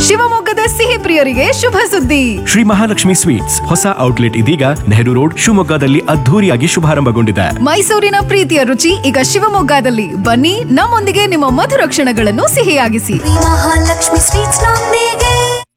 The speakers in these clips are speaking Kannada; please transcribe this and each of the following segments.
ಶಿವಮೊಗ್ಗದ ಸಿಹಿ ಪ್ರಿಯರಿಗೆ ಶುಭ ಸುದ್ದಿ ಶ್ರೀ ಮಹಾಲಕ್ಷ್ಮಿ ಸ್ವೀಟ್ಸ್ ಹೊಸ ಔಟ್ಲೆಟ್ ಇದೀಗ ನೆಹರು ರೋಡ್ ಶಿವಮೊಗ್ಗದಲ್ಲಿ ಅದ್ಧೂರಿಯಾಗಿ ಶುಭಾರಂಭಗೊಂಡಿದೆ ಮೈಸೂರಿನ ಪ್ರೀತಿಯ ರುಚಿ ಈಗ ಶಿವಮೊಗ್ಗದಲ್ಲಿ ಬನ್ನಿ ನಮ್ಮೊಂದಿಗೆ ನಿಮ್ಮ ಮಧುರ ಕ್ಷಣಗಳನ್ನು ಸಿಹಿಯಾಗಿಸಿ ಮಹಾಲಕ್ಷ್ಮಿ ಸ್ವೀಟ್ಸ್ ನೊಂದಿಗೆ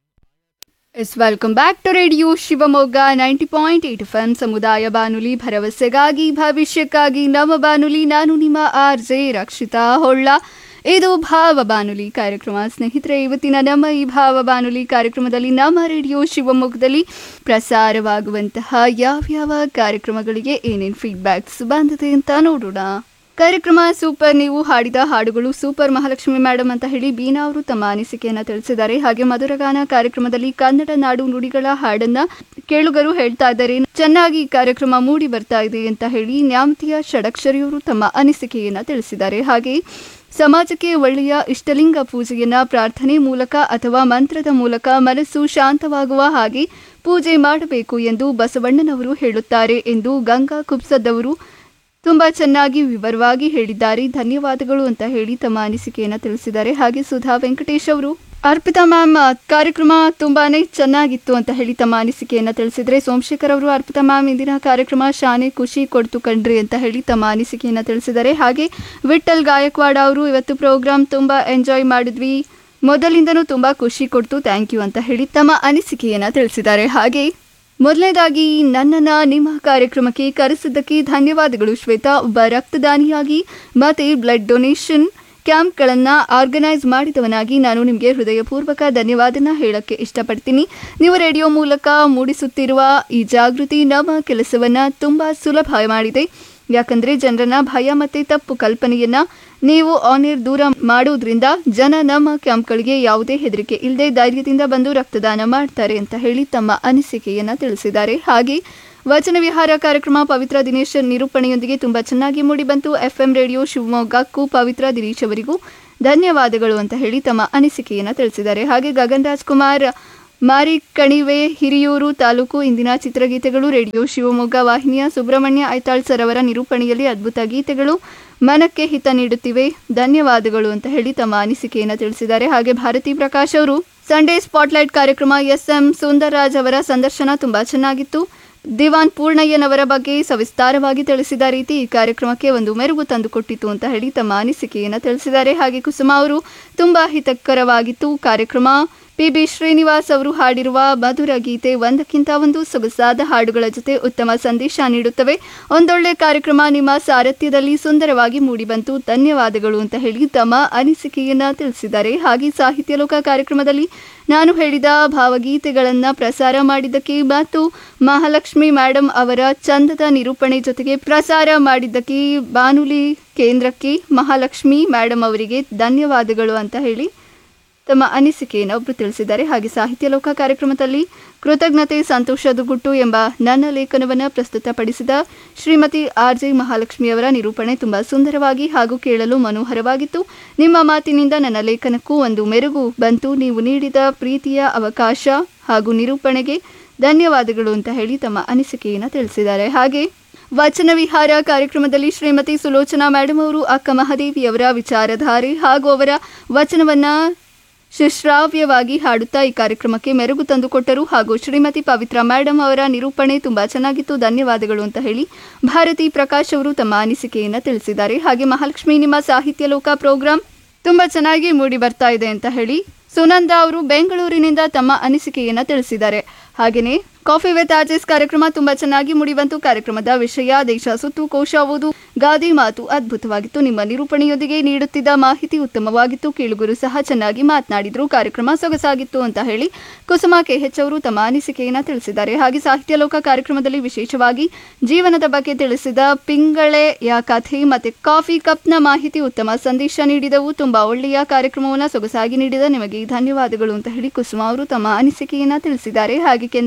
yes welcome back to radio Shivamogga ninety point eight F M ಸಮುದಾಯ ಬಾನುಲಿ ಭರವಸೆಗಾಗಿ ಭವಿಷ್ಯಕ್ಕಾಗಿ ನಮ್ಮ ಬಾನುಲಿ ನಾನು ನಿಮ್ಮ ಆರ್ ಜೆ ರಕ್ಷಿತಾ ಹೊಳ್ಳ ಇದು ಭಾವ ಬಾನುಲಿ ಕಾರ್ಯಕ್ರಮ ಸ್ನೇಹಿತರೆ ಇವತ್ತಿನ ನಮ್ಮ ಈ ಭಾವ ಬಾನುಲಿ ಕಾರ್ಯಕ್ರಮದಲ್ಲಿ ನಮ್ಮ ರೇಡಿಯೋ ಶಿವಮೊಗ್ಗದಲ್ಲಿ ಪ್ರಸಾರವಾಗುವಂತಹ ಯಾವ್ಯಾವ ಕಾರ್ಯಕ್ರಮಗಳಿಗೆ ಏನೇನು ಫೀಡ್ಬ್ಯಾಕ್ಸ್ ಬಂದಿದೆ ಅಂತ ನೋಡೋಣ ಕಾರ್ಯಕ್ರಮ ಸೂಪರ್ ನೀವು ಹಾಡಿದ ಹಾಡುಗಳು ಸೂಪರ್ ಮಹಾಲಕ್ಷ್ಮಿ ಮೇಡಮ್ ಅಂತ ಹೇಳಿ ಬೀನಾ ಅವರು ತಮ್ಮ ಅನಿಸಿಕೆಯನ್ನ ತಿಳಿಸಿದ್ದಾರೆ ಹಾಗೆ ಮಧುರಗಾನ ಕಾರ್ಯಕ್ರಮದಲ್ಲಿ ಕನ್ನಡ ನಾಡು ನುಡಿಗಳ ಹಾಡನ್ನ ಕೇಳುಗರು ಹೇಳ್ತಾ ಇದ್ದಾರೆ ಚೆನ್ನಾಗಿ ಈ ಕಾರ್ಯಕ್ರಮ ಮೂಡಿ ಬರ್ತಾ ಇದೆ ಅಂತ ಹೇಳಿ ನ್ಯಾಮತಿಯ ಷಡಕ್ಷರಿಯವರು ತಮ್ಮ ಅನಿಸಿಕೆಯನ್ನ ತಿಳಿಸಿದ್ದಾರೆ ಹಾಗೆ ಸಮಾಜಕ್ಕೆ ಒಳ್ಳೆಯ ಇಷ್ಟಲಿಂಗ ಪೂಜೆಯನ್ನ ಪ್ರಾರ್ಥನೆ ಮೂಲಕ ಅಥವಾ ಮಂತ್ರದ ಮೂಲಕ ಮನಸ್ಸು ಶಾಂತವಾಗುವ ಹಾಗೆ ಪೂಜೆ ಮಾಡಬೇಕು ಎಂದು ಬಸವಣ್ಣನವರು ಹೇಳುತ್ತಾರೆ ಎಂದು ಗಂಗಾ ಕುಬ್ಸದವರು ತುಂಬ ಚೆನ್ನಾಗಿ ವಿವರವಾಗಿ ಹೇಳಿದ್ದಾರೆ ಧನ್ಯವಾದಗಳು ಅಂತ ಹೇಳಿ ತಮ್ಮ ಅನಿಸಿಕೆಯನ್ನು ತಿಳಿಸಿದ್ದಾರೆ ಹಾಗೆ ಸುಧಾ ವೆಂಕಟೇಶ್ ಅವರು ಅರ್ಪಿತಾ ಮ್ಯಾಮ್ ಕಾರ್ಯಕ್ರಮ ತುಂಬಾನೇ ಚೆನ್ನಾಗಿತ್ತು ಅಂತ ಹೇಳಿ ತಮ್ಮ ಅನಿಸಿಕೆಯನ್ನು ತಿಳಿಸಿದ್ರೆ ಸೋಮಶೇಖರ್ ಅವರು ಅರ್ಪಿತಾ ಮ್ಯಾಮ್ ಇಂದಿನ ಕಾರ್ಯಕ್ರಮ ಶಾನೆ ಖುಷಿ ಕೊಡ್ತು ಕಣ್ರಿ ಅಂತ ಹೇಳಿ ತಮ್ಮ ಅನಿಸಿಕೆಯನ್ನು ತಿಳಿಸಿದ್ದಾರೆ ಹಾಗೆ ವಿಠಲ್ ಗಾಯಕ್ವಾಡ ಅವರು ಇವತ್ತು ಪ್ರೋಗ್ರಾಮ್ ತುಂಬ ಎಂಜಾಯ್ ಮಾಡಿದ್ವಿ ಮೊದಲಿಂದನೂ ತುಂಬ ಖುಷಿ ಕೊಡ್ತು ಥ್ಯಾಂಕ್ ಯು ಅಂತ ಹೇಳಿ ತಮ್ಮ ಅನಿಸಿಕೆಯನ್ನು ತಿಳಿಸಿದ್ದಾರೆ ಹಾಗೆ ಮೊದಲನೇದಾಗಿ ನನ್ನನ್ನು ನಿಮ್ಮ ಕಾರ್ಯಕ್ರಮಕ್ಕೆ ಕರೆಸಿದ್ದಕ್ಕೆ ಧನ್ಯವಾದಗಳು ಶ್ವೇತಾ ಒಬ್ಬ ರಕ್ತದಾನಿಯಾಗಿ ಮತ್ತೆ ಬ್ಲಡ್ ಡೊನೇಷನ್ ಕ್ಯಾಂಪ್ಗಳನ್ನು ಆರ್ಗನೈಸ್ ಮಾಡಿದವನಾಗಿ ನಾನು ನಿಮಗೆ ಹೃದಯಪೂರ್ವಕ ಧನ್ಯವಾದನ ಹೇಳಕ್ಕೆ ಇಷ್ಟಪಡ್ತೀನಿ ನೀವು ರೇಡಿಯೋ ಮೂಲಕ ಮೂಡಿಸುತ್ತಿರುವ ಈ ಜಾಗೃತಿ ನಮ್ಮ ಕೆಲಸವನ್ನು ತುಂಬ ಸುಲಭ ಮಾಡಿದೆ ಯಾಕಂದರೆ ಜನರನ್ನ ಭಯ ಮತ್ತು ತಪ್ಪು ಕಲ್ಪನೆಯನ್ನ ನೀವು ಆನ್ ಏರ್ ದೂರ ಮಾಡೋದ್ರಿಂದ ಜನ ನಮ್ಮ ಕ್ಯಾಂಪ್ಗಳಿಗೆ ಯಾವುದೇ ಹೆದರಿಕೆ ಇಲ್ಲದೆ ಧೈರ್ಯದಿಂದ ಬಂದು ರಕ್ತದಾನ ಮಾಡ್ತಾರೆ ಅಂತ ಹೇಳಿ ತಮ್ಮ ಅನಿಸಿಕೆಯನ್ನ ತಿಳಿಸಿದ್ದಾರೆ ಹಾಗೆ ವಚನ ವಿಹಾರ ಕಾರ್ಯಕ್ರಮ ಪವಿತ್ರ ದಿನೇಶ್ ನಿರೂಪಣೆಯೊಂದಿಗೆ ತುಂಬ ಚೆನ್ನಾಗಿ ಮೂಡಿಬಂತು ಎಫ್ ಎಂ ರೇಡಿಯೋ ಶಿವಮೊಗ್ಗಕ್ಕೂ ಪವಿತ್ರ ದಿನೇಶ್ ಅವರಿಗೂ ಧನ್ಯವಾದಗಳು ಅಂತ ಹೇಳಿ ತಮ್ಮ ಅನಿಸಿಕೆಯನ್ನು ತಿಳಿಸಿದ್ದಾರೆ ಹಾಗೆ ಗಗನ್ ರಾಜ್ಕುಮಾರ್ ಮಾರಿ ಕಣಿವೆ ಹಿರಿಯೂರು ತಾಲೂಕು ಇಂದಿನ ಚಿತ್ರಗೀತೆಗಳು ರೇಡಿಯೋ ಶಿವಮೊಗ್ಗ ವಾಹಿನಿಯ ಸುಬ್ರಹ್ಮಣ್ಯ ಐತಾಳ್ ಸರ್ ಅವರ ನಿರೂಪಣೆಯಲ್ಲಿ ಅದ್ಭುತ ಗೀತೆಗಳು ಮನಕ್ಕೆ ಹಿತ ನೀಡುತ್ತಿವೆ ಧನ್ಯವಾದಗಳು ಅಂತ ಹೇಳಿ ತಮ್ಮ ಅನಿಸಿಕೆಯನ್ನು ತಿಳಿಸಿದ್ದಾರೆ ಹಾಗೆ ಭಾರತಿ ಪ್ರಕಾಶ್ ಅವರು ಸಂಡೇ ಸ್ಪಾಟ್ಲೈಟ್ ಕಾರ್ಯಕ್ರಮ ಎಸ್ ಎಂ ಸುಂದರ್ರಾಜ್ ಅವರ ಸಂದರ್ಶನ ತುಂಬಾ ಚೆನ್ನಾಗಿತ್ತು ದಿವಾನ್ ಪೂರ್ಣಯ್ಯನವರ ಬಗ್ಗೆ ಸವಿಸ್ತಾರವಾಗಿ ತಿಳಿಸಿದ ರೀತಿ ಈ ಕಾರ್ಯಕ್ರಮಕ್ಕೆ ಒಂದು ಮೆರುಗು ತಂದುಕೊಟ್ಟಿತು ಅಂತ ಹೇಳಿ ತಮ್ಮ ಅನಿಸಿಕೆಯನ್ನು ತಿಳಿಸಿದ್ದಾರೆ ಹಾಗೆ ಕುಸುಮ ಅವರು ತುಂಬಾ ಹಿತಕರವಾಗಿತ್ತು ಕಾರ್ಯಕ್ರಮ ಪಿ ಬಿ ಶ್ರೀನಿವಾಸ್ ಅವರು ಹಾಡಿರುವ ಮಧುರ ಗೀತೆ ಒಂದಕ್ಕಿಂತ ಒಂದು ಸೊಗಸಾದ ಹಾಡುಗಳ ಜೊತೆ ಉತ್ತಮ ಸಂದೇಶ ನೀಡುತ್ತವೆ ಒಂದೊಳ್ಳೆ ಕಾರ್ಯಕ್ರಮ ನಿಮ್ಮ ಸಾರಥ್ಯದಲ್ಲಿ ಸುಂದರವಾಗಿ ಮೂಡಿಬಂತು ಧನ್ಯವಾದಗಳು ಅಂತ ಹೇಳಿ ತಮ್ಮ ಅನಿಸಿಕೆಯನ್ನ ತಿಳಿಸಿದ್ದಾರೆ ಹಾಗೆ ಸಾಹಿತ್ಯ ಲೋಕ ಕಾರ್ಯಕ್ರಮದಲ್ಲಿ ನಾನು ಹೇಳಿದ ಭಾವಗೀತೆಗಳನ್ನು ಪ್ರಸಾರ ಮಾಡಿದ್ದಕ್ಕೆ ಮತ್ತು ಮಹಾಲಕ್ಷ್ಮಿ ಮೇಡಮ್ ಅವರ ಚಂದದ ನಿರೂಪಣೆ ಜೊತೆಗೆ ಪ್ರಸಾರ ಮಾಡಿದ್ದಕ್ಕೆ ಬಾನುಲಿ ಕೇಂದ್ರಕ್ಕೆ ಮಹಾಲಕ್ಷ್ಮಿ ಮೇಡಮ್ ಅವರಿಗೆ ಧನ್ಯವಾದಗಳು ಅಂತ ಹೇಳಿ ತಮ್ಮ ಅನಿಸಿಕೆಯನ್ನು ಒಬ್ಬರು ತಿಳಿಸಿದ್ದಾರೆ ಹಾಗೆ ಸಾಹಿತ್ಯ ಲೋಕ ಕಾರ್ಯಕ್ರಮದಲ್ಲಿ ಕೃತಜ್ಞತೆ ಸಂತೋಷದ ಗುಟ್ಟು ಎಂಬ ನನ್ನ ಲೇಖನವನ್ನು ಪ್ರಸ್ತುತಪಡಿಸಿದ ಶ್ರೀಮತಿ ಆರ್ ಜೆ ಮಹಾಲಕ್ಷ್ಮಿಯವರ ನಿರೂಪಣೆ ತುಂಬ ಸುಂದರವಾಗಿ ಹಾಗೂ ಕೇಳಲು ಮನೋಹರವಾಗಿತ್ತು ನಿಮ್ಮ ಮಾತಿನಿಂದ ನನ್ನ ಲೇಖನಕ್ಕೂ ಒಂದು ಮೆರುಗು ಬಂತು ನೀವು ನೀಡಿದ ಪ್ರೀತಿಯ ಅವಕಾಶ ಹಾಗೂ ನಿರೂಪಣೆಗೆ ಧನ್ಯವಾದಗಳು ಅಂತ ಹೇಳಿ ತಮ್ಮ ಅನಿಸಿಕೆಯನ್ನು ತಿಳಿಸಿದ್ದಾರೆ ಹಾಗೆ ವಚನ ವಿಹಾರ ಕಾರ್ಯಕ್ರಮದಲ್ಲಿ ಶ್ರೀಮತಿ ಸುಲೋಚನಾ ಮೇಡಮ್ ಅವರು ಅಕ್ಕ ಮಹಾದೇವಿಯವರ ವಿಚಾರಧಾರೆ ಹಾಗೂ ಅವರ ವಚನವನ್ನ ಸುಶ್ರಾವ್ಯವಾಗಿ ಹಾಡುತ್ತಾ ಈ ಕಾರ್ಯಕ್ರಮಕ್ಕೆ ಮೆರುಗು ತಂದುಕೊಟ್ಟರು ಹಾಗೂ ಶ್ರೀಮತಿ ಪವಿತ್ರ ಮೇಡಮ್ ಅವರ ನಿರೂಪಣೆ ತುಂಬಾ ಚೆನ್ನಾಗಿತ್ತು ಧನ್ಯವಾದಗಳು ಅಂತ ಹೇಳಿ ಭಾರತಿ ಪ್ರಕಾಶ್ ಅವರು ತಮ್ಮ ಅನಿಸಿಕೆಯನ್ನು ತಿಳಿಸಿದ್ದಾರೆ ಹಾಗೆ ಮಹಾಲಕ್ಷ್ಮಿ ನಿಮ್ಮ ಸಾಹಿತ್ಯ ಲೋಕ ಪ್ರೋಗ್ರಾಂ ತುಂಬಾ ಚೆನ್ನಾಗಿ ಮೂಡಿ ಬರ್ತಾ ಇದೆ ಅಂತ ಹೇಳಿ ಸುನಂದ ಅವರು ಬೆಂಗಳೂರಿನಿಂದ ತಮ್ಮ ಅನಿಸಿಕೆಯನ್ನು ತಿಳಿಸಿದ್ದಾರೆ ಹಾಗೆಯೇ ಕಾಫಿ ವಿತ್ ಆರ್ಜೆಸ್ ಕಾರ್ಯಕ್ರಮ ತುಂಬಾ ಚೆನ್ನಾಗಿ ಮುಡಿಬಂತು ಕಾರ್ಯಕ್ರಮದ ವಿಷಯ ದೇಶ ಸುತ್ತು ಕೋಶ ಓದು ಗಾದೆ ಮಾತು ಅದ್ಭುತವಾಗಿತ್ತು ನಿಮ್ಮ ನಿರೂಪಣೆಯೊಂದಿಗೆ ನೀಡುತ್ತಿದ್ದ ಮಾಹಿತಿ ಉತ್ತಮವಾಗಿತ್ತು ಕೇಳುಗರು ಸಹ ಚೆನ್ನಾಗಿ ಮಾತನಾಡಿದ್ರು ಕಾರ್ಯಕ್ರಮ ಸೊಗಸಾಗಿತ್ತು ಅಂತ ಹೇಳಿ ಕುಸುಮ ಕೆಎಚ್ ಅವರು ತಮ್ಮ ಅನಿಸಿಕೆಯನ್ನು ತಿಳಿಸಿದ್ದಾರೆ ಹಾಗೆ ಸಾಹಿತ್ಯ ಲೋಕ ಕಾರ್ಯಕ್ರಮದಲ್ಲಿ ವಿಶೇಷವಾಗಿ ಜೀವನದ ಬಗ್ಗೆ ತಿಳಿಸಿದ ಪಿಂಗಳೆಯ ಕಥೆ ಮತ್ತೆ ಕಾಫಿ ಕಪ್ನ ಮಾಹಿತಿ ಉತ್ತಮ ಸಂದೇಶ ನೀಡಿದವು ತುಂಬಾ ಒಳ್ಳೆಯ ಕಾರ್ಯಕ್ರಮವನ್ನು ಸೊಗಸಾಗಿ ನೀಡಿದ ನಿಮಗೆ ಧನ್ಯವಾದಗಳು ಅಂತ ಹೇಳಿ ಕುಸುಮ ಅವರು ತಮ್ಮ ಅನಿಸಿಕೆಯನ್ನ ತಿಳಿಸಿದ್ದಾರೆ ಹಾಗೆ ಕೆಂದೇಗೌಡ ಅವರು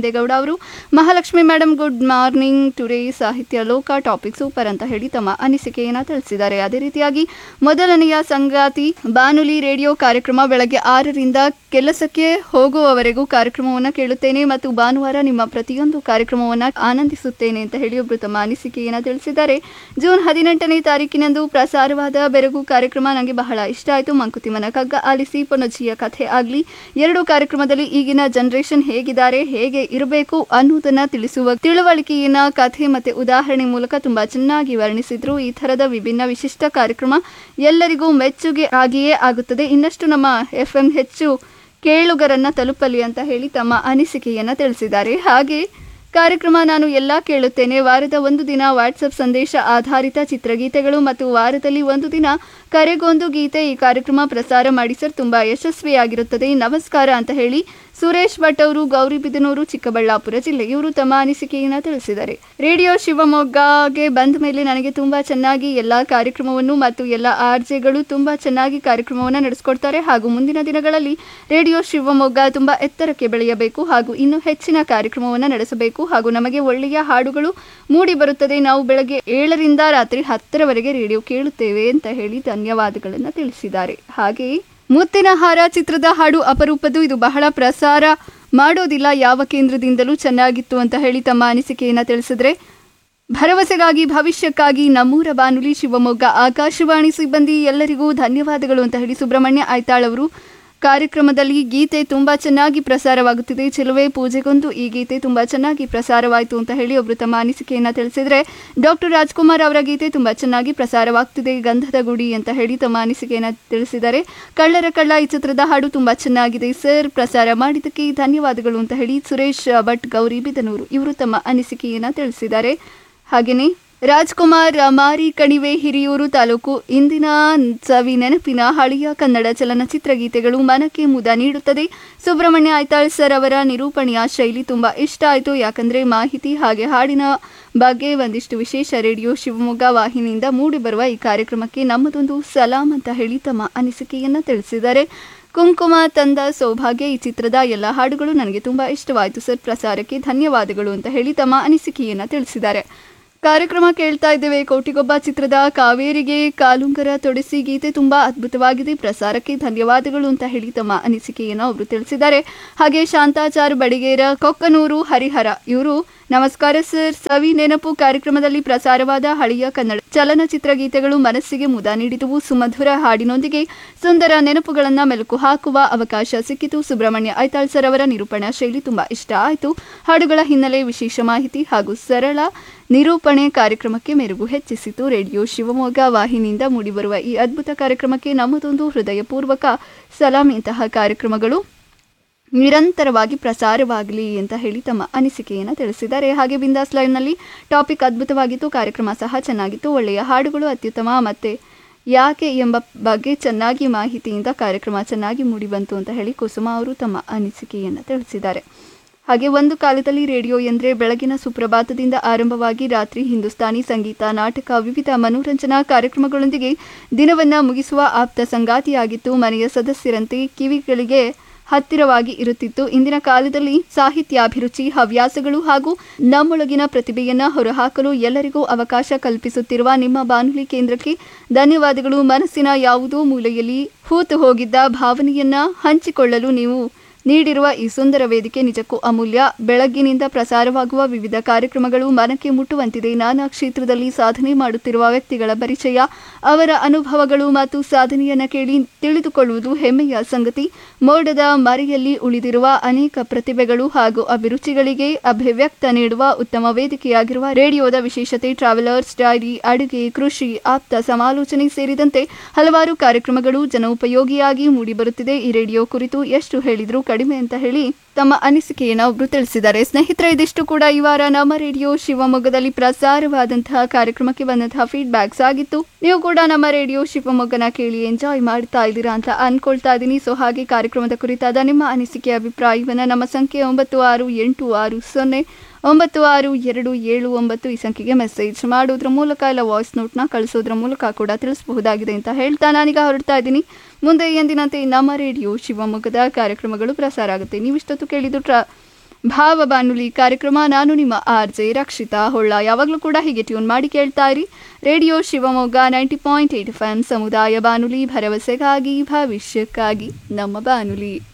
ಅವರು Mahalakshmi madam good morning today ಸಾಹಿತ್ಯ ಲೋಕ ಟಾಪಿಕ್ ಸೂಪರ್ ಅಂತ ಹೇಳಿ ತಮ್ಮ ಅನಿಸಿಕೆಯನ್ನು ತಿಳಿಸಿದ್ದಾರೆ ಅದೇ ರೀತಿಯಾಗಿ ಮೊದಲನೆಯ ಸಂಗಾತಿ ಬಾನುಲಿ ರೇಡಿಯೋ ಕಾರ್ಯಕ್ರಮ ಬೆಳಗ್ಗೆ ಆರರಿಂದ ಕೆಲಸಕ್ಕೆ ಹೋಗುವವರೆಗೂ ಕಾರ್ಯಕ್ರಮವನ್ನು ಕೇಳುತ್ತೇನೆ ಮತ್ತು ಭಾನುವಾರ ನಿಮ್ಮ ಪ್ರತಿಯೊಂದು ಕಾರ್ಯಕ್ರಮವನ್ನು ಆನಂದಿಸುತ್ತೇನೆ ಅಂತ ಹೇಳಿ ಒಬ್ಬರು ತಮ್ಮ ಅನಿಸಿಕೆಯನ್ನು ತಿಳಿಸಿದ್ದಾರೆ ಜೂನ್ ಹದಿನೆಂಟನೇ ತಾರೀಕಿನಂದು ಪ್ರಸಾರವಾದ ಬೆರಗು ಕಾರ್ಯಕ್ರಮ ನನಗೆ ಬಹಳ ಇಷ್ಟ ಆಯಿತು ಮಂಕುತಿಮ್ಮನ ಕಗ್ಗ ಆಲಿಸಿ ಪೊನಜ್ಜಿಯ ಕಥೆ ಆಗಲಿ ಎರಡು ಕಾರ್ಯಕ್ರಮದಲ್ಲಿ ಈಗಿನ ಜನರೇಷನ್ ಹೇಗಿದ್ದಾರೆ ಹೇಗೆ ಇರಬೇಕು ಅನ್ನುವುದನ್ನ ತಿಳಿಸುವ ತಿಳುವಳಿಕೆಯನ್ನ ಕಥೆ ಮತ್ತೆ ಉದಾಹರಣೆ ಮೂಲಕ ತುಂಬಾ ಚೆನ್ನಾಗಿ ವರ್ಣಿಸಿದ್ರು ಈ ಥರದ ವಿಭಿನ್ನ ವಿಶಿಷ್ಟ ಕಾರ್ಯಕ್ರಮ ಎಲ್ಲರಿಗೂ ಮೆಚ್ಚುಗೆ ಆಗಿಯೇ ಆಗುತ್ತದೆ ಇನ್ನಷ್ಟು ನಮ್ಮ ಎಫ್ ಎಂ ಹೆಚ್ಚು ಕೇಳುಗರನ್ನ ತಲುಪಲಿ ಅಂತ ಹೇಳಿ ತಮ್ಮ ಅನಿಸಿಕೆಯನ್ನ ತಿಳಿಸಿದ್ದಾರೆ ಹಾಗೆ ಕಾರ್ಯಕ್ರಮ ನಾನು ಎಲ್ಲ ಕೇಳುತ್ತೇನೆ ವಾರದ ಒಂದು ದಿನ ವಾಟ್ಸಪ್ ಸಂದೇಶ ಆಧಾರಿತ ಚಿತ್ರಗೀತೆಗಳು ಮತ್ತು ವಾರದಲ್ಲಿ ಒಂದು ದಿನ ಕರೆಗೊಂದು ಗೀತೆ ಈ ಕಾರ್ಯಕ್ರಮ ಪ್ರಸಾರ ಮಾಡಿ ಸರ್ ತುಂಬ ಯಶಸ್ವಿಯಾಗಿರುತ್ತದೆ ನಮಸ್ಕಾರ ಅಂತ ಹೇಳಿ ಸುರೇಶ್ ಭಟ್ ಅವರು ಗೌರಿಬಿದನೂರು ಚಿಕ್ಕಬಳ್ಳಾಪುರ ಜಿಲ್ಲೆ ಇವರು ತಮ್ಮ ಅನಿಸಿಕೆಯನ್ನು ತಿಳಿಸಿದ್ದಾರೆ ರೇಡಿಯೋ ಶಿವಮೊಗ್ಗಗೆ ಬಂದ ಮೇಲೆ ನನಗೆ ತುಂಬ ಚೆನ್ನಾಗಿ ಎಲ್ಲ ಕಾರ್ಯಕ್ರಮವನ್ನು ಮತ್ತು ಎಲ್ಲ ಆರ್ಜೆಗಳು ತುಂಬ ಚೆನ್ನಾಗಿ ಕಾರ್ಯಕ್ರಮವನ್ನು ನಡೆಸ್ಕೊಡ್ತಾರೆ ಹಾಗೂ ಮುಂದಿನ ದಿನಗಳಲ್ಲಿ ರೇಡಿಯೋ ಶಿವಮೊಗ್ಗ ತುಂಬ ಎತ್ತರಕ್ಕೆ ಬೆಳೆಯಬೇಕು ಹಾಗೂ ಇನ್ನೂ ಹೆಚ್ಚಿನ ಕಾರ್ಯಕ್ರಮವನ್ನು ನಡೆಸಬೇಕು ಹಾಗೂ ನಮಗೆ ಒಳ್ಳೆಯ ಹಾಡುಗಳು ಮೂಡಿ ಬರುತ್ತದೆ ನಾವು ಬೆಳಗ್ಗೆ ಏಳರಿಂದ ರಾತ್ರಿ ಹತ್ತರವರೆಗೆ ರೇಡಿಯೋ ಕೇಳುತ್ತೇವೆ ಅಂತ ಹೇಳಿ ಧನ್ಯವಾದಗಳನ್ನು ತಿಳಿಸಿದ್ದಾರೆ ಹಾಗೆಯೇ ಮುತ್ತಿನ ಹಾರ ಚಿತ್ರದ ಹಾಡು ಅಪರೂಪದ್ದು ಇದು ಬಹಳ ಪ್ರಸಾರ ಮಾಡೋದಿಲ್ಲ ಯಾವ ಕೇಂದ್ರದಿಂದಲೂ ಚೆನ್ನಾಗಿತ್ತು ಅಂತ ಹೇಳಿ ತಮ್ಮ ಅನಿಸಿಕೆಯನ್ನು ತಿಳಿಸಿದ್ರೆ ಭರವಸೆಗಾಗಿ ಭವಿಷ್ಯಕ್ಕಾಗಿ ನಮ್ಮೂರ ಬಾನುಲಿ ಶಿವಮೊಗ್ಗ ಆಕಾಶವಾಣಿ ಸಿಬ್ಬಂದಿ ಎಲ್ಲರಿಗೂ ಧನ್ಯವಾದಗಳು ಅಂತ ಹೇಳಿ ಸುಬ್ರಹ್ಮಣ್ಯ ಐತಾಳ್ ಅವರು ಕಾರ್ಯಕ್ರಮದಲ್ಲಿ ಗೀತೆ ತುಂಬ ಚೆನ್ನಾಗಿ ಪ್ರಸಾರವಾಗುತ್ತಿದೆ ಚೆಲುವೆ ಪೂಜೆಗೊಂದು ಈ ಗೀತೆ ತುಂಬ ಚೆನ್ನಾಗಿ ಪ್ರಸಾರವಾಯಿತು ಅಂತ ಹೇಳಿ ಒಬ್ಬರು ತಮ್ಮ ಅನಿಸಿಕೆಯನ್ನು ತಿಳಿಸಿದರೆ ಡಾಕ್ಟರ್ ರಾಜ್ಕುಮಾರ್ ಅವರ ಗೀತೆ ತುಂಬ ಚೆನ್ನಾಗಿ ಪ್ರಸಾರವಾಗ್ತಿದೆ ಗಂಧದ ಗುಡಿ ಅಂತ ಹೇಳಿ ತಮ್ಮ ಅನಿಸಿಕೆಯನ್ನು ತಿಳಿಸಿದ್ದಾರೆ ಕಳ್ಳರ ಕಳ್ಳ ಈ ಚಿತ್ರದ ಹಾಡು ತುಂಬ ಚೆನ್ನಾಗಿದೆ ಸರ್ ಪ್ರಸಾರ ಮಾಡಿದ್ದಕ್ಕೆ ಧನ್ಯವಾದಗಳು ಅಂತ ಹೇಳಿ ಸುರೇಶ್ ಭಟ್ ಗೌರಿ ಬಿದನೂರು ಇವರು ತಮ್ಮ ಅನಿಸಿಕೆಯನ್ನು ತಿಳಿಸಿದ್ದಾರೆ ಹಾಗೆಯೇ ರಾಜ್ಕುಮಾರ್ ಮಾರಿ ಕಣಿವೆ ಹಿರಿಯೂರು ತಾಲೂಕು ಇಂದಿನ ಸವಿ ನೆನಪಿನ ಹಳೆಯ ಕನ್ನಡ ಚಲನಚಿತ್ರ ಗೀತೆಗಳು ಮನಕ್ಕೆ ಮುದ ನೀಡುತ್ತದೆ ಸುಬ್ರಹ್ಮಣ್ಯ ಐತಾಳ್ ಸರ್ ಅವರ ನಿರೂಪಣೆಯ ಶೈಲಿ ತುಂಬ ಇಷ್ಟ ಆಯಿತು ಯಾಕಂದರೆ ಮಾಹಿತಿ ಹಾಗೆ ಹಾಡಿನ ಬಗ್ಗೆ ಒಂದಿಷ್ಟು ವಿಶೇಷ ರೇಡಿಯೋ ಶಿವಮೊಗ್ಗ ವಾಹಿನಿಯಿಂದ ಮೂಡಿಬರುವ ಈ ಕಾರ್ಯಕ್ರಮಕ್ಕೆ ನಮ್ಮದೊಂದು ಸಲಾಂ ಅಂತ ಹೇಳಿ ತಮ್ಮ ಅನಿಸಿಕೆಯನ್ನು ತಿಳಿಸಿದ್ದಾರೆ ಕುಂಕುಮ ತಂದ ಸೌಭಾಗ್ಯ ಈ ಚಿತ್ರದ ಎಲ್ಲ ಹಾಡುಗಳು ನನಗೆ ತುಂಬ ಇಷ್ಟವಾಯಿತು ಸರ್ ಪ್ರಸಾರಕ್ಕೆ ಧನ್ಯವಾದಗಳು ಅಂತ ಹೇಳಿ ತಮ್ಮ ಅನಿಸಿಕೆಯನ್ನು ತಿಳಿಸಿದ್ದಾರೆ ಕಾರ್ಯಕ್ರಮ ಕೇಳ್ತಾ ಇದ್ದೇವೆ ಕೋಟಿಗೊಬ್ಬ ಚಿತ್ರದ ಕಾವೇರಿಗೆ ಕಾಲುಂಗರ ತೊಡಿಸಿ ಗೀತೆ ತುಂಬಾ ಅದ್ಭುತವಾಗಿದೆ ಪ್ರಸಾರಕ್ಕೆ ಧನ್ಯವಾದಗಳು ಅಂತ ಹೇಳಿ ತಮ್ಮ ಅನಿಸಿಕೆಯನ್ನು ಅವರು ತಿಳಿಸಿದ್ದಾರೆ ಹಾಗೆ ಶಾಂತಾಚಾರ್ ಬಡಿಗೇರ ಕೊಕ್ಕನೂರು ಹರಿಹರ ಇವರು ನಮಸ್ಕಾರ ಸರ್ ಸವಿ ನೆನಪು ಕಾರ್ಯಕ್ರಮದಲ್ಲಿ ಪ್ರಸಾರವಾದ ಹಳೆಯ ಕನ್ನಡ ಚಲನಚಿತ್ರ ಗೀತೆಗಳು ಮನಸ್ಸಿಗೆ ಮುದ ನೀಡಿದವು ಸುಮಧುರ ಹಾಡಿನೊಂದಿಗೆ ಸುಂದರ ನೆನಪುಗಳನ್ನು ಮೆಲುಕು ಹಾಕುವ ಅವಕಾಶ ಸಿಕ್ಕಿತು ಸುಬ್ರಹ್ಮಣ್ಯ ಐತಾಳ್ ಸರ್ ಅವರ ನಿರೂಪಣಾ ಶೈಲಿ ತುಂಬಾ ಇಷ್ಟ ಆಯಿತು ಹಾಡುಗಳ ಹಿನ್ನೆಲೆ ವಿಶೇಷ ಮಾಹಿತಿ ಹಾಗೂ ಸರಳ ನಿರೂಪಣೆ ಕಾರ್ಯಕ್ರಮಕ್ಕೆ ಮೆರುಗು ಹೆಚ್ಚಿಸಿತು ರೇಡಿಯೋ ಶಿವಮೊಗ್ಗ ವಾಹಿನಿಯಿಂದ ಮೂಡಿಬರುವ ಈ ಅದ್ಭುತ ಕಾರ್ಯಕ್ರಮಕ್ಕೆ ನಮ್ಮದೊಂದು ಹೃದಯಪೂರ್ವಕ ಸಲಾಂ ಇಂತಹ ಕಾರ್ಯಕ್ರಮಗಳು ನಿರಂತರವಾಗಿ ಪ್ರಸಾರವಾಗಲಿ ಅಂತ ಹೇಳಿ ತಮ್ಮ ಅನಿಸಿಕೆಯನ್ನು ತಿಳಿಸಿದ್ದಾರೆ ಹಾಗೆ ಬಿಂದಾಸ್ ಲೈವ್ನಲ್ಲಿ ಟಾಪಿಕ್ ಅದ್ಭುತವಾಗಿತ್ತು ಕಾರ್ಯಕ್ರಮ ಸಹ ಚೆನ್ನಾಗಿತ್ತು ಒಳ್ಳೆಯ ಹಾಡುಗಳು ಅತ್ಯುತ್ತಮ ಮತ್ತು ಯಾಕೆ ಎಂಬ ಬಗ್ಗೆ ಚೆನ್ನಾಗಿ ಮಾಹಿತಿಯಿಂದ ಕಾರ್ಯಕ್ರಮ ಚೆನ್ನಾಗಿ ಮೂಡಿಬಂತು ಅಂತ ಹೇಳಿ ಕುಸುಮ ಅವರು ತಮ್ಮ ಅನಿಸಿಕೆಯನ್ನು ತಿಳಿಸಿದ್ದಾರೆ ಹಾಗೆ ಒಂದು ಕಾಲದಲ್ಲಿ ರೇಡಿಯೋ ಎಂದರೆ ಬೆಳಗಿನ ಸುಪ್ರಭಾತದಿಂದ ಆರಂಭವಾಗಿ ರಾತ್ರಿ ಹಿಂದೂಸ್ತಾನಿ ಸಂಗೀತ ನಾಟಕ ವಿವಿಧ ಮನೋರಂಜನಾ ಕಾರ್ಯಕ್ರಮಗಳೊಂದಿಗೆ ದಿನವನ್ನ ಮುಗಿಸುವ ಆಪ್ತ ಸಂಗಾತಿಯಾಗಿತ್ತು ಮನೆಯ ಸದಸ್ಯರಂತೆ ಕಿವಿಗಳಿಗೆ ಹತ್ತಿರವಾಗಿ ಇರುತ್ತಿತ್ತು ಇಂದಿನ ಕಾಲದಲ್ಲಿ ಸಾಹಿತ್ಯಾಭಿರುಚಿ ಹವ್ಯಾಸಗಳು ಹಾಗೂ ನಮ್ಮೊಳಗಿನ ಪ್ರತಿಭೆಯನ್ನ ಹೊರಹಾಕಲು ಎಲ್ಲರಿಗೂ ಅವಕಾಶ ಕಲ್ಪಿಸುತ್ತಿರುವ ನಿಮ್ಮ ಬಾನುಲಿ ಕೇಂದ್ರಕ್ಕೆ ಧನ್ಯವಾದಗಳು ಮನಸ್ಸಿನ ಯಾವುದೋ ಮೂಲೆಯಲ್ಲಿ ಹೂತು ಹೋಗಿದ್ದ ಭಾವನೆಯನ್ನ ಹಂಚಿಕೊಳ್ಳಲು ನೀವು ನೀಡಿರುವ ಈ ಸುಂದರ ವೇದಿಕೆ ನಿಜಕ್ಕೂ ಅಮೂಲ್ಯ ಬೆಳಗ್ಗಿನಿಂದ ಪ್ರಸಾರವಾಗುವ ವಿವಿಧ ಕಾರ್ಯಕ್ರಮಗಳು ಮನಕ್ಕೆ ಮುಟ್ಟುವಂತಿದೆ ನಾನಾ ಕ್ಷೇತ್ರದಲ್ಲಿ ಸಾಧನೆ ಮಾಡುತ್ತಿರುವ ವ್ಯಕ್ತಿಗಳ ಪರಿಚಯ ಅವರ ಅನುಭವಗಳು ಮತ್ತು ಸಾಧನೆಯನ್ನು ಕೇಳಿ ತಿಳಿದುಕೊಳ್ಳುವುದು ಹೆಮ್ಮೆಯ ಸಂಗತಿ ಮೋಡದ ಮರೆಯಲ್ಲಿ ಉಳಿದಿರುವ ಅನೇಕ ಪ್ರತಿಭೆಗಳು ಹಾಗೂ ಅಭಿರುಚಿಗಳಿಗೆ ಅಭಿವ್ಯಕ್ತ ನೀಡುವ ಉತ್ತಮ ವೇದಿಕೆಯಾಗಿರುವ ರೇಡಿಯೋದ ವಿಶೇಷತೆ ಟ್ರಾವೆಲರ್ಸ್ ಡೈರಿ ಅಡುಗೆ ಕೃಷಿ ಆಪ್ತ ಸಮಾಲೋಚನೆ ಸೇರಿದಂತೆ ಹಲವಾರು ಕಾರ್ಯಕ್ರಮಗಳು ಜನೋಪಯೋಗಿಯಾಗಿ ಮೂಡಿಬರುತ್ತಿದೆ ಈ ರೇಡಿಯೋ ಕುರಿತು ಎಷ್ಟು ಹೇಳಿದರೂ ಕಡಿಮೆ ಅಂತ ಹೇಳಿ ತಮ್ಮ ಅನಿಸಿಕೆಯನ್ನು ಒಬ್ರು ತಿಳಿಸಿದ್ದಾರೆ ಸ್ನೇಹಿತರೆ ಇದಿಷ್ಟು ಕೂಡ ಈ ವಾರ ನಮ್ಮ ರೇಡಿಯೋ ಶಿವಮೊಗ್ಗದಲ್ಲಿ ಪ್ರಸಾರವಾದಂತಹ ಕಾರ್ಯಕ್ರಮಕ್ಕೆ ಬಂದಂತಹ ಫೀಡ್ಬ್ಯಾಕ್ಸ್ ಆಗಿತ್ತು ನೀವು ಕೂಡ ನಮ್ಮ ರೇಡಿಯೋ ಶಿವಮೊಗ್ಗನ ಕೇಳಿ ಎಂಜಾಯ್ ಮಾಡ್ತಾ ಇದ್ದೀರಾ ಅಂತ ಅನ್ಕೊಳ್ತಾ ಇದ್ದೀನಿ ಸೊ ಹಾಗೆ ಕಾರ್ಯಕ್ರಮದ ಕುರಿತಾದ ನಿಮ್ಮ ಅನಿಸಿಕೆ ಅಭಿಪ್ರಾಯವನ್ನು ನಮ್ಮ ಸಂಖ್ಯೆ ಒಂಬತ್ತು ಆರು ಎಂಟು ಆರು ಸೊನ್ನೆ ಒಂಬತ್ತು ಆರು ಎರಡು ಏಳು ಒಂಬತ್ತು ಈ ಸಂಖ್ಯೆಗೆ ಮೆಸೇಜ್ ಮಾಡೋದ್ರ ಮೂಲಕ ಇಲ್ಲ ವಾಯ್ಸ್ ನೋಟ್ನ ಕಳಿಸೋದ್ರ ಮೂಲಕ ಕೂಡ ತಿಳಿಸಬಹುದಾಗಿದೆ ಅಂತ ಹೇಳ್ತಾ ನಾನೀಗ ಹೊರಡ್ತಾ ಇದ್ದೀನಿ ಮುಂದೆ ಎಂದಿನಂತೆ ನಮ್ಮ ರೇಡಿಯೋ ಶಿವಮೊಗ್ಗದ ಕಾರ್ಯಕ್ರಮಗಳು ಪ್ರಸಾರ ಆಗುತ್ತೆ ನೀವಿಷ್ಟೊತ್ತು ಕೇಳಿದ್ದು ಟ್ರಾ ಭಾವ ಬಾನುಲಿ ಕಾರ್ಯಕ್ರಮ ನಾನು ನಿಮ್ಮ ಆರ್ ಜೆ ರಕ್ಷಿತಾ ಹೊಳ್ಳ ಯಾವಾಗಲೂ ಕೂಡ ಹೀಗೆ ಟ್ಯೂನ್ ಮಾಡಿ ಕೇಳ್ತಾ ಇರಿ radio Shivamogga ninety point eight F M ಸಮುದಾಯ ಬಾನುಲಿ ಭರವಸೆಗಾಗಿ ಭವಿಷ್ಯಕ್ಕಾಗಿ ನಮ್ಮ ಬಾನುಲಿ